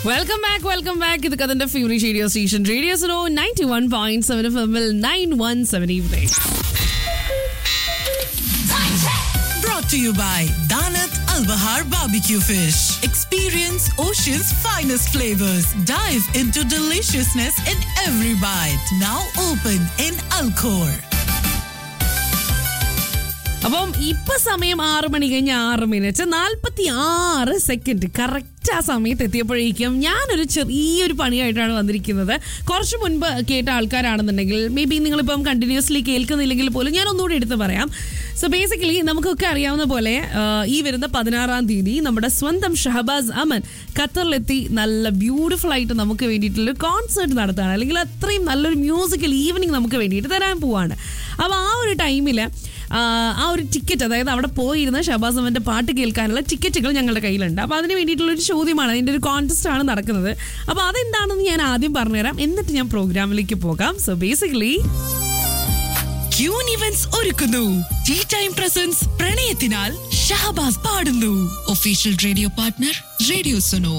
Welcome back welcome back ഇത് കഥന്റെ favourite radio station radio Suno ninety one point seven F എമ്മിൽ nine one seven evening Brought to you by Danat Al Bahar Barbecue Fish. Experience ocean's finest flavors. Dive into deliciousness in every bite. Now open in Alcor. അപ്പം ഇപ്പൊ സമയം ആറ് മണി കഴിഞ്ഞ് ആറ് minute നാൽപ്പത്തി ആറ് second correct ആ സമയത്ത് എത്തിയപ്പോഴേക്കും ഞാനൊരു ചെറിയൊരു പണിയായിട്ടാണ് വന്നിരിക്കുന്നത് കുറച്ച് മുൻപ് കേട്ട ആൾക്കാരാണെന്നുണ്ടെങ്കിൽ മേ ബി നിങ്ങളിപ്പം കണ്ടിന്യൂസ്ലി കേൾക്കുന്നില്ലെങ്കിൽ പോലും ഞാൻ ഒന്നുകൂടി എടുത്ത് പറയാം സോ ബേസിക്കലി നമുക്കൊക്കെ അറിയാവുന്ന പോലെ ആ, ഈ വരുന്ന പതിനാറാം തീയതി നമ്മുടെ സ്വന്തം ഷഹബാസ് അമൻ ഖത്തറിലെത്തി നല്ല ബ്യൂട്ടിഫുൾ ആയിട്ട് നമുക്ക് വേണ്ടിയിട്ടുള്ള കോൺസേർട്ട് നടത്തുകയാണ് അല്ലെങ്കിൽ അത്രയും നല്ലൊരു മ്യൂസിക്കൽ ഈവനിങ് നമുക്ക് വേണ്ടിയിട്ട് തരാൻ പോവാണ് അപ്പോൾ ആ ഒരു ടൈമിൽ ആ ഒരു ടിക്കറ്റ് അതായത് അവിടെ പോയിരുന്ന ഷബാസ് അമന്റെ പാട്ട് കേൾക്കാനുള്ള ടിക്കറ്റുകൾ ഞങ്ങളുടെ കയ്യിലുണ്ട് അപ്പോൾ അതിന് വേണ്ടിയിട്ടുള്ള ഒരു ചോദ്യമാണ് അതിൻ്റെ ഒരു കോൺടെസ്റ്റ് ആണ് നടക്കുന്നത് അപ്പോൾ അതെന്താണെന്ന് ഞാൻ ആദ്യം പറഞ്ഞുതരാം എന്നിട്ട് ഞാൻ പ്രോഗ്രാമിലേക്ക് പോകാം സോ ബേസിക്കലി ക്യൂൻ ഇവന്റ്സ് ഒരുക്കുന്നു ടീ ടൈം പ്രസൻസ് പ്രണയത്തിനാൽ ഷഹബാസ് പാടുന്നു official radio partner radio Suno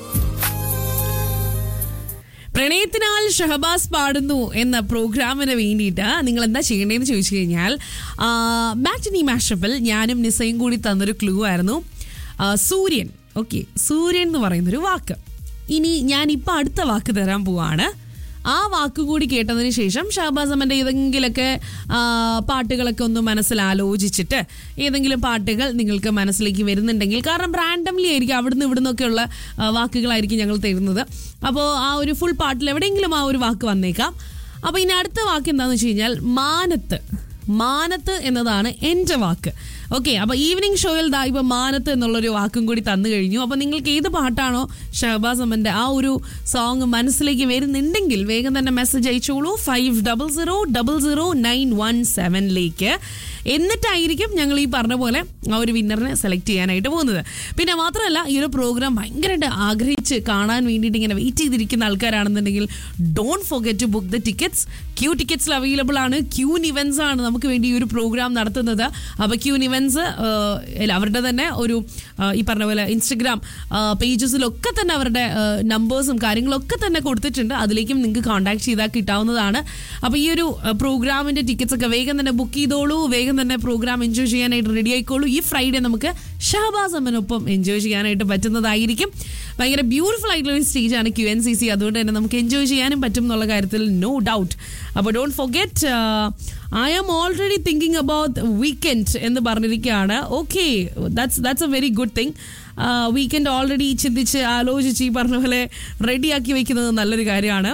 പ്രണയത്തിനാൽ ഷഹബാസ് പാടുന്നു എന്ന പ്രോഗ്രാമിന് വേണ്ടിയിട്ട് നിങ്ങൾ എന്താ ചെയ്യേണ്ടതെന്ന് ചോദിച്ചു കഴിഞ്ഞാൽ മാറ്റിനി മാഷപ്പിൽ ഞാനും നിസയും കൂടി തന്നൊരു ക്ലൂ ആയിരുന്നു ആ, സൂര്യൻ ഓക്കെ സൂര്യൻ എന്ന് പറയുന്നൊരു വാക്ക് ഇനി ഞാൻ ഇപ്പം അടുത്ത വാക്ക് തരാൻ പോവാണ് ആ വാക്ക് കൂടി കേട്ടതിന് ശേഷം ഷഹബാസ് അമ്മൻ്റെ ഏതെങ്കിലുമൊക്കെ ആ, പാട്ടുകളൊക്കെ ഒന്ന് മനസ്സിൽ ആലോചിച്ചിട്ട് ഏതെങ്കിലും പാട്ടുകൾ നിങ്ങൾക്ക് മനസ്സിലേക്ക് വരുന്നുണ്ടെങ്കിൽ കാരണം റാൻഡംലി ആയിരിക്കും അവിടുന്ന് ഇവിടുന്നൊക്കെയുള്ള ആ, വാക്കുകളായിരിക്കും ഞങ്ങൾ തരുന്നത് അപ്പോൾ ആ ഒരു ഫുൾ പാട്ടിൽ എവിടെയെങ്കിലും ആ ഒരു വാക്ക് വന്നേക്കാം അപ്പോൾ ഇനി അടുത്ത വാക്ക് എന്താണെന്ന് വെച്ച് കഴിഞ്ഞാൽ മാനത്ത് മാനത്ത് എന്നതാണ് എൻ്റെ വാക്ക് ഓക്കെ അപ്പോൾ ഈവനിങ് ഷോയിൽ ദാ ഇപ്പോൾ മാനത്ത് എന്നുള്ളൊരു വാക്കും കൂടി തന്നു കഴിഞ്ഞു അപ്പോൾ നിങ്ങൾക്ക് ഏത് പാട്ടാണോ ഷഹബാസ് അമ്മൻ്റെ ആ ഒരു സോങ് മനസ്സിലേക്ക് വരുന്നുണ്ടെങ്കിൽ വേഗം തന്നെ മെസ്സേജ് അയച്ചോളൂ five double zero double zero nine one സെവനിലേക്ക് എന്നിട്ടായിരിക്കും ഞങ്ങൾ ഈ പറഞ്ഞ പോലെ ആ ഒരു വിന്നറിനെ സെലക്ട് ചെയ്യാനായിട്ട് പോകുന്നത് പിന്നെ മാത്രമല്ല ഈ ഒരു പ്രോഗ്രാം ഭയങ്കരമായിട്ട് ആഗ്രഹിച്ച് കാണാൻ വേണ്ടിയിട്ട് ഇങ്ങനെ വെയിറ്റ് ചെയ്തിരിക്കുന്ന ആൾക്കാരാണെന്നുണ്ടെങ്കിൽ don't forget to book the tickets Q ടിക്കറ്റ്സിൽ അവൈലബിൾ ആണ് ക്യൂൻ ഇവൻസ് ആണ് നമുക്ക് വേണ്ടി ഈ ഒരു പ്രോഗ്രാം നടത്തുന്നത് അപ്പോൾ ക്യൂൻ ഇവൻസ് അവരുടെ തന്നെ ഒരു ആ, ഈ പറഞ്ഞ പോലെ ഇൻസ്റ്റഗ്രാം പേജസിലൊക്കെ തന്നെ അവരുടെ നമ്പേഴ്സും കാര്യങ്ങളൊക്കെ തന്നെ കൊടുത്തിട്ടുണ്ട് അതിലേക്കും നിങ്ങൾക്ക് കോൺടാക്ട് ചെയ്താൽ കിട്ടാവുന്നതാണ് അപ്പോൾ ഈ ഒരു പ്രോഗ്രാമിൻ്റെ ടിക്കറ്റ്സ് ഒക്കെ വേഗം തന്നെ ബുക്ക് ചെയ്തോളൂ വേഗം തന്നെ പ്രോഗ്രാം എൻജോയ് ചെയ്യാനായിട്ട് റെഡി ആയിക്കോളൂ ഈ ഫ്രൈഡേ നമുക്ക് ഷഹബാസ് അമ്മനൊപ്പം എൻജോയ് ചെയ്യാനായിട്ട് പറ്റുന്നതായിരിക്കും ഭയങ്കര ബ്യൂട്ടിഫുൾ ആയിട്ടുള്ള ഒരു സ്റ്റേജാണ് ക്യു എൻ സി സി അതുകൊണ്ട് തന്നെ നമുക്ക് എൻജോയ് ചെയ്യാനും പറ്റും എന്നുള്ള കാര്യത്തിൽ നോ ഡൗട്ട് അപ്പോൾ don't forget I am already thinking about weekend എന്ന് പറഞ്ഞിരിക്കുകയാണ് okay that's that's a very good thing weekend already ചിന്തിച്ച് ആലോചിച്ച് ഈ പറഞ്ഞ പോലെ റെഡിയാക്കി വെക്കുന്നത് നല്ലൊരു കാര്യമാണ്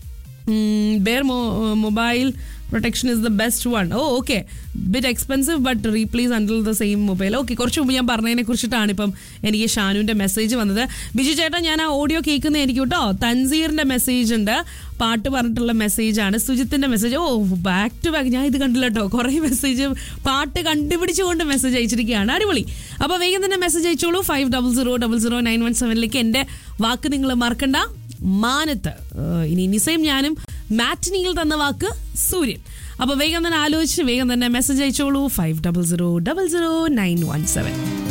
bare mobile protection is the best one oh okay bit expensive but replace under the same mobile okay കുറച്ച് മുമ്പ് ഞാൻ പറഞ്ഞതിനെ കുറിച്ചിട്ടാണ് ഇപ്പം എനിക്ക് ഷാനുവിൻ്റെ മെസ്സേജ് വന്നത് ബിജു ചേട്ടാ ഞാൻ ആ ഓഡിയോ കേൾക്കുന്നതായിരിക്കും കേട്ടോ തൻസീറിൻ്റെ മെസ്സേജ് ഉണ്ട് പാട്ട് പറഞ്ഞിട്ടുള്ള മെസ്സേജാണ് സുജിത്തിൻ്റെ message oh back to back ഞാൻ ഇത് കണ്ടില്ല കേട്ടോ കുറേ മെസ്സേജ് പാട്ട് കണ്ടുപിടിച്ചുകൊണ്ട് മെസ്സേജ് അയച്ചിരിക്കുകയാണ് അടിപൊളി അപ്പോൾ വേഗം തന്നെ മെസ്സേജ് അയച്ചോളൂ five double zero double zero nine one സെവനിലേക്ക് എൻ്റെ വാക്ക് നിങ്ങൾ മറക്കണ്ട മാനത്ത് ഏഹ് ഇനി നിസയും ഞാനും മാറ്റിനിയിൽ തന്ന വാക്ക് സൂര്യൻ അപ്പൊ വേഗം തന്നെ ആലോചിച്ച് വേഗം തന്നെ മെസ്സേജ് അയച്ചോളൂ five double zero double zero nine one seven